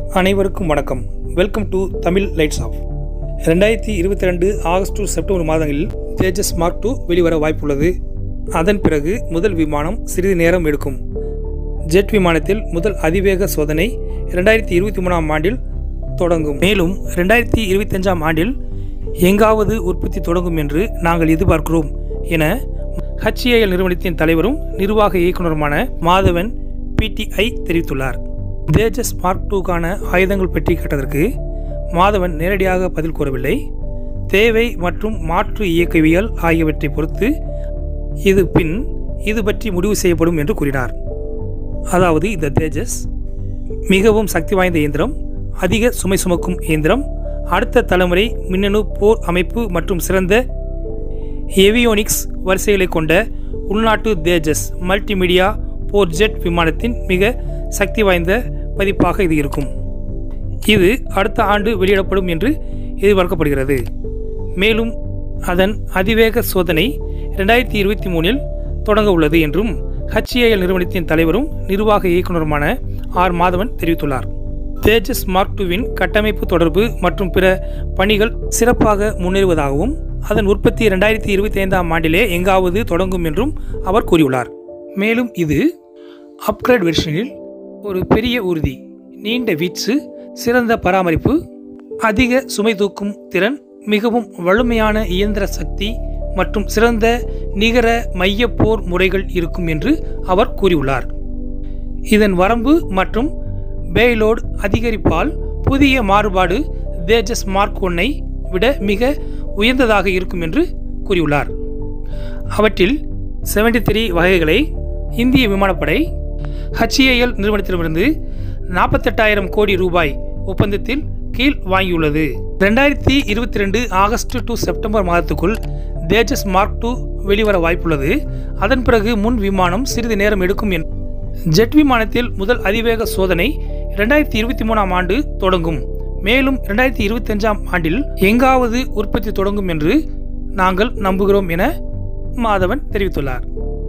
அனைவருக்கும் வணக்கம் welcome to Tamil lights of ரெண்டாயிரத்தி இருபத்தி ரெண்டு ஆகஸ்ட் டு செப்டம்பர் மாதங்களில் தேஜஸ் மார்க் டூ வெளிவர வாய்ப்புள்ளது அதன் பிறகு முதல் விமானம் சிறிது நேரம் எடுக்கும் ஜெட் விமானத்தில் முதல் அதிவேக சோதனை ரெண்டாயிரத்தி இருபத்தி மூணாம் ஆண்டில் தொடங்கும் மேலும் ரெண்டாயிரத்தி இருபத்தஞ்சாம் ஆண்டில் எங்காவது உற்பத்தி தொடங்கும் என்று நாங்கள் எதிர்பார்க்கிறோம் என ஹச்ஏஎல் நிறுவனத்தின் தலைவரும் நிர்வாக இயக்குநருமான மாதவன் பிடிஐ தெரிவித்துள்ளார் தேஜஸ் மார்க் டூக்கான ஆயுதங்கள் பற்றி கேட்டதற்கு மாதவன் நேரடியாக பதில் கூறவில்லை தேவை மற்றும் மாற்று இயக்கவியல் ஆகியவற்றை பொறுத்து இது பின் இது பற்றி முடிவு செய்யப்படும் என்று கூறினார் அதாவது இந்த தேஜஸ் மிகவும் சக்தி வாய்ந்த இயந்திரம் அதிக சுமை சுமக்கும் இயந்திரம் அடுத்த தலைமுறை மின்னணு போர் அமைப்பு மற்றும் சிறந்த ஏவியோனிக்ஸ் வரிசைகளை கொண்ட உள்நாட்டு தேஜஸ் மல்டிமீடியா போர் ஜெட் விமானத்தின் மிக சக்தி வாய்ந்த பதிப்பாக இது இருக்கும் இது அடுத்த ஆண்டு வெளியிடப்படும் என்று எதிர்பார்க்கப்படுகிறது மேலும் அதன் அதிவேக சோதனை ரெண்டாயிரத்தி இருபத்தி மூணில் தொடங்க உள்ளது என்றும் ஹச்ஏஎல் நிறுவனத்தின் தலைவரும் நிர்வாக இயக்குநருமான ஆர் மாதவன் தெரிவித்துள்ளார் தேஜஸ் மார்க் டூவின் கட்டமைப்பு தொடர்பு மற்றும் பிற பணிகள் சிறப்பாக முன்னேறுவதாகவும் அதன் உற்பத்தி இரண்டாயிரத்தி இருபத்தி ஐந்தாம் ஆண்டிலே எங்காவது தொடங்கும் என்றும் அவர் கூறியுள்ளார் மேலும் இது அப்கிரேட் வெர்ஷனில் ஒரு பெரிய உறுதி நீண்ட வீச்சு சிறந்த பராமரிப்பு அதிக சுமை தூக்கும் திறன் மிகவும் வலிமையான இயந்திர சக்தி மற்றும் சிறந்த நிகர மைய போர் முறைகள் இருக்கும் என்று அவர் கூறியுள்ளார் இதன் வரம்பு மற்றும் பேலோட் அதிகரிப்பால் புதிய மாறுபாடு தேஜஸ் மார்க் ஒன்னை விட மிக உயர்ந்ததாக இருக்கும் என்று கூறியுள்ளார் அவற்றில் செவன்டி த்ரீ வகைகளை இந்திய விமானப்படை ஹச்ஏஎல் நிறுவனத்திடமிருந்து நாற்பத்தெட்டாயிரம் கோடி ரூபாய் ஒப்பந்தத்தில் கீழ் வாங்கியுள்ளது ரெண்டாயிரத்தி இருபத்தி ரெண்டு ஆகஸ்ட் டு செப்டம்பர் மாதத்துக்குள் தேஜஸ் மார்க் டூ வெளிவர வாய்ப்புள்ளது அதன் பிறகு முன் விமானம் சிறிது நேரம் எடுக்கும் என் ஜெட் விமானத்தில் முதல் அதிவேக சோதனை இரண்டாயிரத்தி இருபத்தி மூணாம் ஆண்டு தொடங்கும் மேலும் இரண்டாயிரத்தி இருபத்தஞ்சாம் ஆண்டில் எங்காவது உற்பத்தி தொடங்கும் என்று நாங்கள் நம்புகிறோம் என மாதவன் தெரிவித்துள்ளார்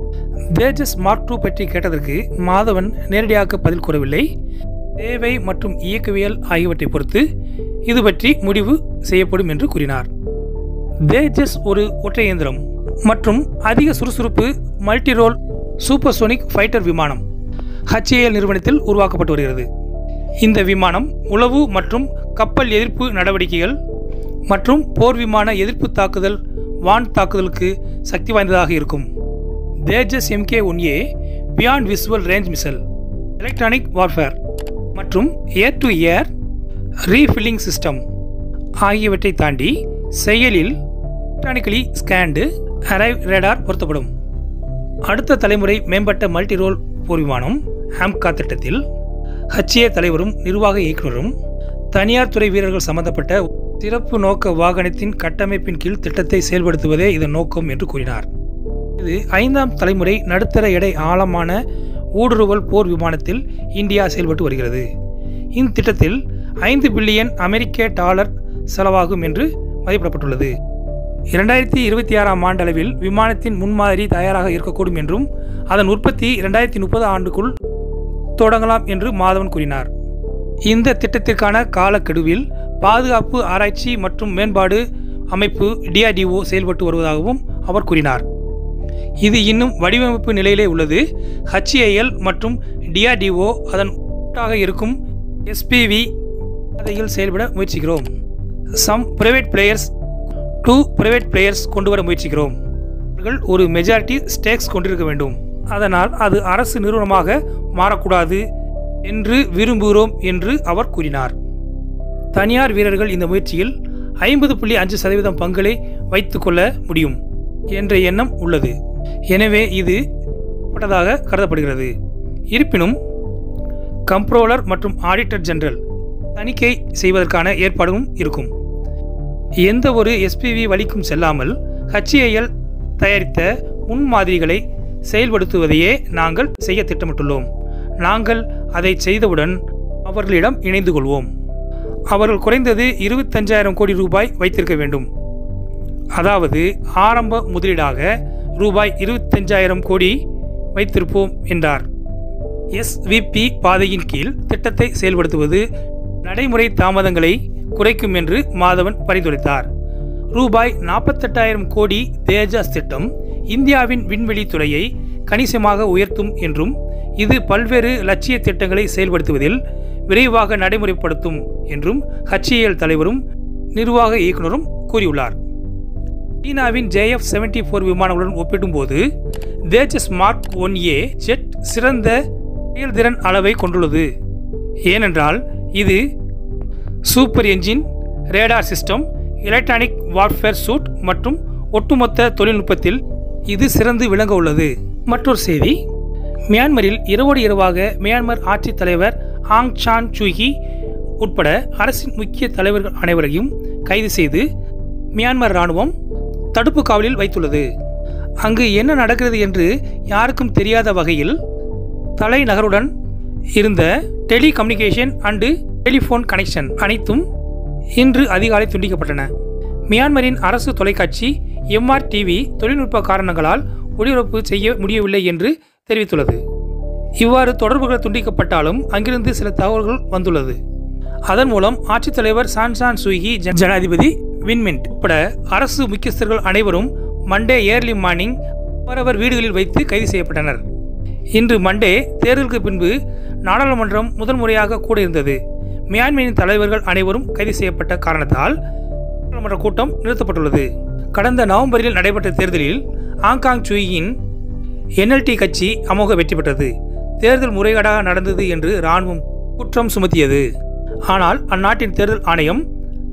தேஜஸ் மார்க் டூ பற்றி கேட்டதற்கு மாதவன் நேரடியாக பதில் கூறவில்லை தேவை மற்றும் இயக்கவியல் ஆகியவற்றை பொறுத்து இது பற்றி முடிவு செய்யப்படும் என்று கூறினார் தேஜஸ் ஒரு ஒற்றை இயந்திரம் மற்றும் அதிக சுறுசுறுப்பு மல்டி ரோல் சூப்பர்சோனிக் ஃபைட்டர் விமானம் ஹச்ஏஎல் நிறுவனத்தில் உருவாக்கப்பட்டு வருகிறது இந்த விமானம் உளவு மற்றும் கப்பல் எதிர்ப்பு நடவடிக்கைகள் மற்றும் போர் விமான எதிர்ப்பு தாக்குதல் வான் தாக்குதலுக்கு சக்தி வாய்ந்ததாக இருக்கும் Tejas MK one A beyond visual range missile electronic warfare மற்றும் air to air refilling system ஆகியவற்றை தாண்டி செயலில் எலக்ட்ரானிக்கலி ஸ்கேண்டு அரைவ் ரேடார் பொருத்தப்படும் அடுத்த தலைமுறை மேம்பட்ட மல்டி ரோல் போர் விமானம் ஆம்கா திட்டத்தில் ஹச்ஏ தலைவரும் நிர்வாக இயக்குநரும் தனியார் துறை வீரர்கள் சம்பந்தப்பட்ட சிறப்பு நோக்க வாகனத்தின் கட்டமைப்பின் கீழ் திட்டத்தை செயல்படுத்துவதே இதன் நோக்கம் என்று கூறினார் இது ஐந்தாம் தலைமுறை நடுத்தர எடை ஆழமான ஊடுருவல் போர் விமானத்தில் இந்தியா செயல்பட்டு வருகிறது இந்த திட்டத்தில் ஐந்து பில்லியன் அமெரிக்க டாலர் செலவாகும் என்று மதிப்பிடப்பட்டுள்ளது இரண்டாயிரத்தி இருபத்தி ஆறாம் ஆண்டளவில் விமானத்தின் முன்மாதிரி தயாராக இருக்கக்கூடும் என்றும் அதன் உற்பத்தி இரண்டாயிரத்தி முப்பது ஆண்டுக்குள் தொடங்கலாம் என்று மாதவன் கூறினார் இந்த திட்டத்திற்கான காலக்கெடுவில் பாதுகாப்பு ஆராய்ச்சி மற்றும் மேம்பாடு அமைப்பு டிஆர்டிஓ செயல்பட்டு வருவதாகவும் அவர் கூறினார் இது இன்னும் வடிவமைப்பு நிலையிலே உள்ளது ஹச்ஏஎல் மற்றும் டிஆர்டிஓ அதன் கூட்டாக இருக்கும் எஸ்பிவி பாதையில் செயல்பட முயற்சிக்கிறோம் some private players to private players கொண்டு வர முயற்சிக்கிறோம் அவர்கள் ஒரு மெஜாரிட்டி ஸ்டேக்ஸ் கொண்டிருக்க வேண்டும் அதனால் அது அரசு நிறுவனமாக மாறக்கூடாது என்று விரும்புகிறோம் என்று அவர் கூறினார் தனியார் வீரர்கள் இந்த முயற்சியில் ஐம்பது புள்ளி அஞ்சு சதவீதம் பங்களை வைத்துக்கொள்ள முடியும் என்ற எண்ணம் உள்ளது எனவே இது பட்டதாக கருதப்படுகிறது இருப்பினும் கம்ப்ரோலர் மற்றும் ஆடிட்டர் ஜெனரல் தணிக்கை செய்வதற்கான ஏற்பாடும் இருக்கும் எந்த ஒரு எஸ்பிவி வழிக்கும் செல்லாமல் ஹச்ஏஎல் தயாரித்த முன்மாதிரிகளை செயல்படுத்துவதையே நாங்கள் செய்ய திட்டமிட்டுள்ளோம் நாங்கள் அதை செய்தவுடன் அவர்களிடம் இணைந்து கொள்வோம் அவர்கள் குறைந்தது இருபத்தஞ்சாயிரம் கோடி ரூபாய் வைத்திருக்க வேண்டும் அதாவது ஆரம்ப முதலீடாக ரூபாய் இருபத்தஞ்சாயிரம் கோடி வைத்திருப்போம் என்றார் எஸ்விபி பாதையின் கீழ் திட்டத்தை செயல்படுத்துவது நடைமுறை தாமதங்களை குறைக்கும் என்று மாதவன் பரிந்துரைத்தார் ரூபாய் நாற்பத்தெட்டாயிரம் கோடி தேஜாஸ் திட்டம் இந்தியாவின் விண்வெளி துறையை கணிசமாக உயர்த்தும் என்றும் இது பல்வேறு லட்சிய திட்டங்களை செயல்படுத்துவதில் விரைவாக நடைமுறைப்படுத்தும் என்றும் ஹச்ஏஎல் தலைவரும் நிர்வாக இயக்குனரும் கூறியுள்ளார் சீனாவின் ஜேஎஃப் செவன்டி ஃபோர் விமானங்களுடன் ஒப்பிடும்போது Tejas mark one A jet சிறந்த செயல்திறன் அளவை கொண்டுள்ளது ஏனென்றால் இது super engine radar system electronic warfare suite மற்றும் ஒட்டுமொத்த தொழில்நுட்பத்தில் இது சிறந்து விளங்க உள்ளது மற்றொரு செய்தி மியான்மரில் இரவோடு இரவாக மியான்மர் ஆட்சித் தலைவர் ஆங் சான் சூகி உட்பட அரசின் முக்கிய தலைவர்கள் அனைவரையும் கைது செய்து மியான்மர் இராணுவம் தடுப்பு காவலில் வைத்துள்ளது அங்கு என்ன நடக்கிறது என்று யாருக்கும் தெரியாத வகையில் தலைநகருடன் இருந்த டெலிகம்யூனிகேஷன் அண்டு டெலிஃபோன் கனெக்ஷன் அனைத்தும் இன்று அதிகாலை துண்டிக்கப்பட்டன மியான்மரின் அரசு தொலைக்காட்சி எம்ஆர் டிவி தொழில்நுட்ப காரணங்களால் ஒளிபரப்பு செய்ய முடியவில்லை என்று தெரிவித்துள்ளது இவ்வாறு தொடர்புகள் துண்டிக்கப்பட்டாலும் அங்கிருந்து சில தகவல்கள் வந்துள்ளது அதன் மூலம் ஆட்சித்தலைவர் சான்சான் சூகி ஜ- ஜனாதிபதி வின்மின்ட் உட்பட அரசு முக்கியஸ்தர்கள் அனைவரும் மண்டே ஏர்லி மார்னிங் அவரவர் வீடுகளில் வைத்து கைது செய்யப்பட்டனர் இன்று மண்டே தேர்தலுக்கு பின்பு நாடாளுமன்றம் முதல் முறையாக கூட இருந்தது மியான்மரின் தலைவர்கள் அனைவரும் கைது செய்யப்பட்ட காரணத்தால் நாடாளுமன்ற கூட்டம் நிறுத்தப்பட்டுள்ளது கடந்த நவம்பரில் நடைபெற்ற தேர்தலில் ஆங்காங் சூயின் என்எல்டி கட்சி அமோக வெற்றி பெற்றது தேர்தல் முறைகேடாக நடந்தது என்று இராணுவம் குற்றம் சுமத்தியது ஆனால் அந்நாட்டின் தேர்தல் ஆணையம்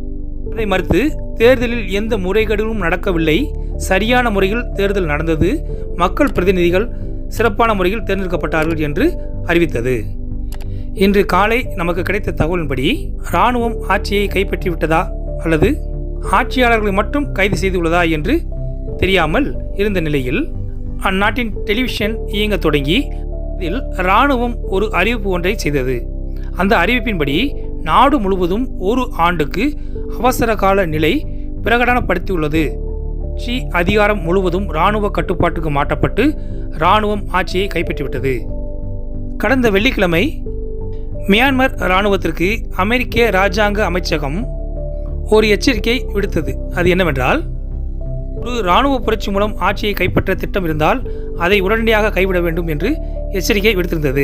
அதை மறுத்து தேர்தலில் எந்த முறைகேடுகளும் நடக்கவில்லை சரியான முறையில் தேர்தல் நடந்தது மக்கள் பிரதிநிதிகள் சிறப்பான முறையில் தேர்ந்தெடுக்கப்பட்டார்கள் என்று அறிவித்தது இன்று காலை நமக்கு கிடைத்த தகவலின்படி இராணுவம் ஆட்சியை கைப்பற்றிவிட்டதா அல்லது ஆட்சியாளர்களை மட்டும் கைது செய்துள்ளதா என்று தெரியாமல் இருந்த நிலையில் அந்நாட்டின் டெலிவிஷன் இயங்க தொடங்கி இதில் இராணுவம் ஒரு அறிவிப்பு ஒன்றை செய்தது அந்த அறிவிப்பின்படி நாடு முழுவதும் ஒரு ஆண்டுக்கு அவசர கால நிலை பிரகடனப்படுத்தியுள்ளது ஆட்சி அதிகாரம் முழுவதும் இராணுவ கட்டுப்பாட்டுக்கு மாற்றப்பட்டு இராணுவம் ஆட்சியை கைப்பற்றிவிட்டது கடந்த வெள்ளிக்கிழமை மியான்மர் இராணுவத்திற்கு அமெரிக்க இராஜாங்க அமைச்சகம் ஒரு எச்சரிக்கை விடுத்தது அது என்னவென்றால் ஒரு இராணுவ புரட்சி மூலம் ஆட்சியை கைப்பற்ற திட்டம் இருந்தால் அதை உடனடியாக கைவிட வேண்டும் என்று எச்சரிக்கை விடுத்திருந்தது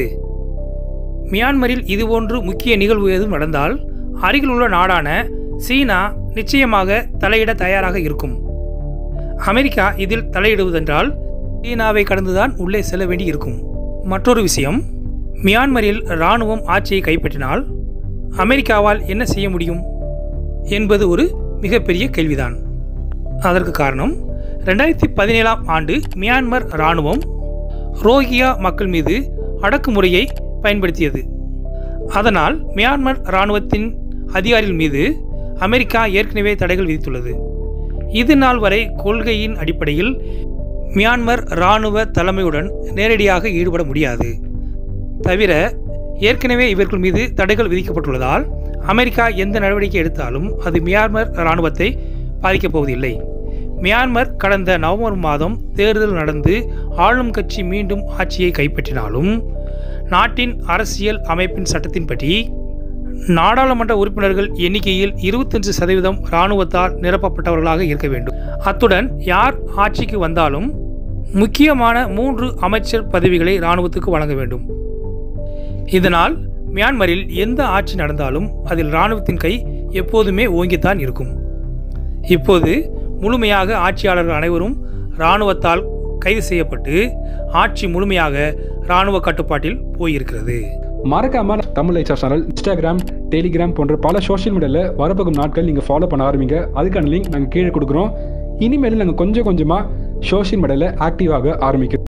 மியான்மரில் இதுபோன்று முக்கிய நிகழ்வு எதுவும் நடந்தால் அருகிலுள்ள நாடான சீனா நிச்சயமாக தலையிட தயாராக இருக்கும் அமெரிக்கா இதில் தலையிடுவதென்றால் சீனாவை கடந்துதான் உள்ளே செல்ல வேண்டி இருக்கும் மற்றொரு விஷயம் மியான்மரில் இராணுவம் ஆட்சியை கைப்பற்றினால் அமெரிக்காவால் என்ன செய்ய முடியும் என்பது ஒரு மிகப்பெரிய கேள்விதான் அதற்கு காரணம் ரெண்டாயிரத்தி பதினேழாம் ஆண்டு மியான்மர் இராணுவம் ரோஹியா மக்கள் மீது அடக்குமுறையை பயன்படுத்தியது அதனால் மியான்மர் இராணுவத்தின் அதிகாரிகள் மீது அமெரிக்கா ஏற்கனவே தடைகள் விதித்துள்ளது இது நாள் வரை கொள்கையின் அடிப்படையில் மியான்மர் இராணுவ தலைமையுடன் நேரடியாக ஈடுபட முடியாது தவிர ஏற்கனவே இவர்கள் மீது தடைகள் விதிக்கப்பட்டுள்ளதால் அமெரிக்கா எந்த நடவடிக்கை எடுத்தாலும் அது மியான்மர் இராணுவத்தை பாதிக்கப் போவதில்லை மியான்மர் கடந்த நவம்பர் மாதம் தேர்தல் நடந்து ஆளும் கட்சி மீண்டும் ஆட்சியை கைப்பற்றினாலும் நாட்டின் அரசியல் அமைப்பின் சட்டத்தின்படி நாடாளுமன்ற உறுப்பினர்கள் எண்ணிக்கையில் இருபத்தஞ்சு சதவீதம் இராணுவத்தால் நிரப்பப்பட்டவர்களாக இருக்க வேண்டும் அத்துடன் யார் ஆட்சிக்கு வந்தாலும் முக்கியமான மூன்று அமைச்சர் பதவிகளை இராணுவத்துக்கு வழங்க வேண்டும் இதனால் மியான்மரில் எந்த ஆட்சி நடந்தாலும் அதில் இராணுவத்தின் கை எப்போதுமே ஓங்கித்தான் இருக்கும் இப்போது முழுமையாக ஆட்சியாளர்கள் அனைவரும் இராணுவத்தால் கைது செய்யப்பட்டு ஆட்சி முழுமையாக இராணுவ கட்டுப்பாட்டில் போயிருக்கிறது மறக்காம Tamil lights channel Instagram Telegram போன்ற பல சோஷியல் மீடியாவில் வரப்போகும் நாட்கள் நீங்கள் ஃபாலோ பண்ண ஆரம்பிங்க அதுக்கான லிங்க் நாங்கள் கீழே கொடுக்குறோம் இனிமேல் நாங்கள் கொஞ்சம் கொஞ்சமாக சோஷியல் மீடியாவில் ஆக்டிவாக ஆரம்பிக்கிறோம்